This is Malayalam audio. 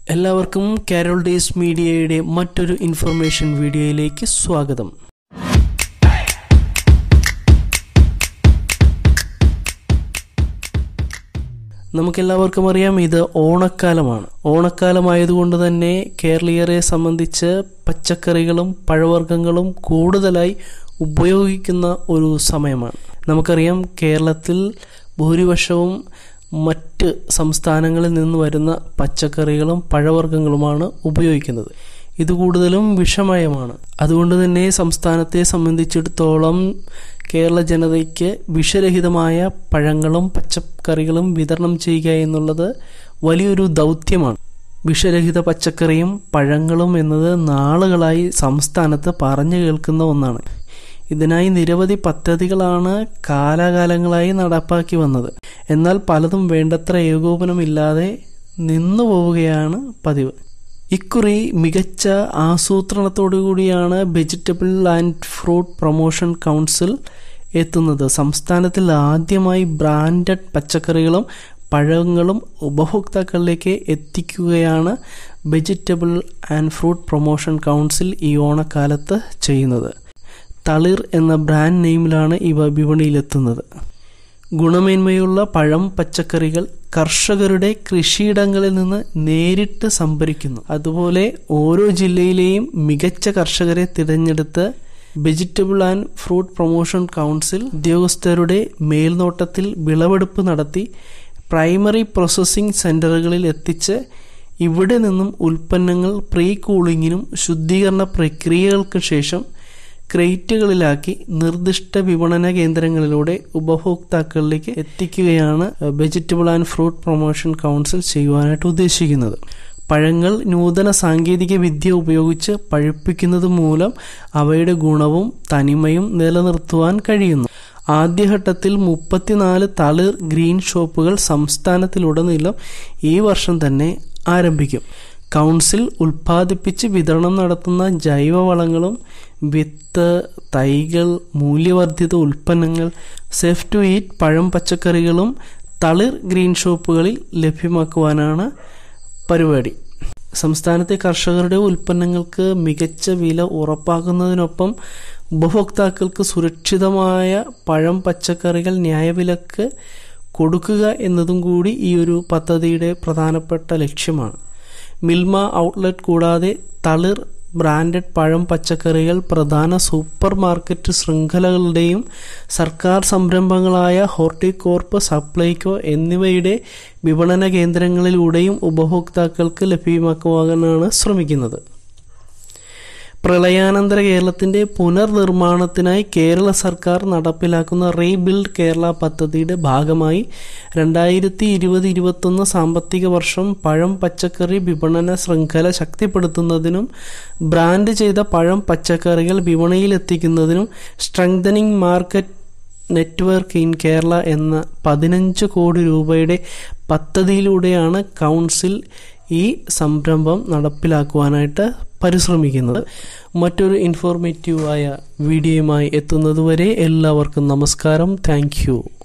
എല്ലാവർക്കും കാരോൾ ഡേയ്സ് മീഡിയയുടെ മറ്റൊരു ഇൻഫർമേഷൻ വീഡിയോയിലേക്ക് സ്വാഗതം നമുക്കെല്ലാവർക്കും അറിയാം ഇത് ഓണക്കാലമാണ് ഓണക്കാലമായതുകൊണ്ട് തന്നെ കേരളീയരെ സംബന്ധിച്ച് പച്ചക്കറികളും പഴവർഗ്ഗങ്ങളും കൂടുതലായി ഉപയോഗിക്കുന്ന ഒരു സമയമാണ് നമുക്കറിയാം കേരളത്തിൽ ഭൂരിപക്ഷവും മറ്റ് സംസ്ഥാനങ്ങളിൽ നിന്ന് വരുന്ന പച്ചക്കറികളും പഴവർഗ്ഗങ്ങളുമാണ് ഉപയോഗിക്കുന്നത് ഇത് കൂടുതലും വിഷമയമാണ് അതുകൊണ്ട് തന്നെ സംസ്ഥാനത്തെ സംബന്ധിച്ചിടത്തോളം കേരള ജനതയ്ക്ക് വിഷരഹിതമായ പഴങ്ങളും പച്ചക്കറികളും വിതരണം ചെയ്യുക എന്നുള്ളത് വലിയൊരു ദൗത്യമാണ് വിഷരഹിത പച്ചക്കറിയും പഴങ്ങളും എന്നത് നാളുകളായി സംസ്ഥാനത്ത് പറഞ്ഞു കേൾക്കുന്ന ഒന്നാണ് ഇതിനായി നിരവധി പദ്ധതികളാണ് കാലാകാലങ്ങളായി നടപ്പാക്കി വന്നത് എന്നാൽ പലതും വേണ്ടത്ര ഏകോപനമില്ലാതെ നിന്നു പോവുകയാണ് പതിവ് ഇക്കുറി മികച്ച ആസൂത്രണത്തോടുകൂടിയാണ് vegetable and fruit promotion council എത്തുന്നത് സംസ്ഥാനത്തിൽ ആദ്യമായി ബ്രാൻഡഡ് പച്ചക്കറികളും പഴങ്ങളും ഉപഭോക്താക്കളിലേക്ക് എത്തിക്കുകയാണ് vegetable and fruit promotion council ഈ ഓണക്കാലത്ത് ചെയ്യുന്നത് തളിർ എന്ന ബ്രാൻഡ് നെയിമിലാണ് ഇവ വിപണിയിലെത്തുന്നത് ഗുണമേന്മയുള്ള പഴം പച്ചക്കറികൾ കർഷകരുടെ കൃഷിയിടങ്ങളിൽ നിന്ന് നേരിട്ട് സംഭരിക്കുന്നു അതുപോലെ ഓരോ ജില്ലയിലെയും മികച്ച കർഷകരെ തിരഞ്ഞെടുത്ത് vegetable and fruit promotion council ഉദ്യോഗസ്ഥരുടെ മേൽനോട്ടത്തിൽ വിളവെടുപ്പ് നടത്തി പ്രൈമറി പ്രോസസ്സിംഗ് സെന്ററുകളിൽ എത്തിച്ച് ഇവിടെ നിന്നും ഉൽപ്പന്നങ്ങൾ പ്രീ കൂളിങ്ങിനും ശുദ്ധീകരണ പ്രക്രിയകൾക്ക് ശേഷം ക്രേറ്റുകളിലാക്കി നിർദ്ദിഷ്ട വിപണന കേന്ദ്രങ്ങളിലൂടെ ഉപഭോക്താക്കളിലേക്ക് എത്തിക്കുകയാണ് vegetable and fruit promotion council ചെയ്യുവാനായിട്ട് ഉദ്ദേശിക്കുന്നത് പഴങ്ങൾ നൂതന സാങ്കേതിക വിദ്യ ഉപയോഗിച്ച് പഴുപ്പിക്കുന്നത് മൂലം അവയുടെ ഗുണവും തനിമയും നിലനിർത്തുവാൻ കഴിയുന്നു ആദ്യഘട്ടത്തിൽ മുപ്പത്തിനാല് തളിർ ഗ്രീൻ ഷോപ്പുകൾ സംസ്ഥാനത്തിലുടനീളം ഈ വർഷം തന്നെ ആരംഭിക്കും കൗൺസിൽ ഉൽപ്പാദിപ്പിച്ച് വിതരണം നടത്തുന്ന ജൈവവളങ്ങളും വിത്ത് തൈകൾ മൂല്യവർദ്ധിത ഉൽപ്പന്നങ്ങൾ സേഫ് ടു ഈറ്റ് പഴം പച്ചക്കറികളും തളിർ ഗ്രീൻ ഷോപ്പുകളിൽ ലഭ്യമാക്കുവാനാണ് പരിപാടി സംസ്ഥാനത്തെ കർഷകരുടെ ഉൽപ്പന്നങ്ങൾക്ക് മികച്ച വില ഉറപ്പാക്കുന്നതിനൊപ്പം ഉപഭോക്താക്കൾക്ക് സുരക്ഷിതമായ പഴം പച്ചക്കറികൾ ന്യായവിലക്ക് കൊടുക്കുക എന്നതും കൂടി ഈ ഒരു പദ്ധതിയുടെ പ്രധാനപ്പെട്ട ലക്ഷ്യമാണ് മിൽമ ഔട്ട്ലെറ്റ് കൂടാതെ തളിർ ബ്രാൻഡഡ് പഴം പച്ചക്കറികൾ പ്രധാന സൂപ്പർ മാർക്കറ്റ് ശൃംഖലകളുടെയും സർക്കാർ സംരംഭങ്ങളായ ഹോർട്ടികോർപ്പ് സപ്ലൈകോ എന്നിവയുടെ വിപണന കേന്ദ്രങ്ങളിലൂടെയും ഉപഭോക്താക്കൾക്ക് ലഭ്യമാക്കുവാനാണ് ശ്രമിക്കുന്നത് പ്രളയാനന്തര കേരളത്തിന്റെ പുനർനിർമ്മാണത്തിനായി കേരള സർക്കാർ നടപ്പിലാക്കുന്ന റീബിൽഡ് കേരള പദ്ധതിയുടെ ഭാഗമായി രണ്ടായിരത്തി ഇരുപത് ഇരുപത്തൊന്ന് സാമ്പത്തിക വർഷം പഴം പച്ചക്കറി വിപണന ശൃംഖല ശക്തിപ്പെടുത്തുന്നതിനും ബ്രാൻഡ് ചെയ്ത പഴം പച്ചക്കറികൾ വിപണിയിലെത്തിക്കുന്നതിനും strengthening market network in Kerala എന്ന പതിനഞ്ച് കോടി രൂപയുടെ പദ്ധതിയിലൂടെയാണ് കൗൺസിൽ ഈ സംരംഭം നടപ്പിലാക്കുവാനായിട്ട് പരിശ്രമിക്കുന്നത് മറ്റൊരു ഇൻഫോർമേറ്റീവായ വീഡിയോയുമായി എത്തുന്നതുവരെ എല്ലാവർക്കും നമസ്കാരം താങ്ക്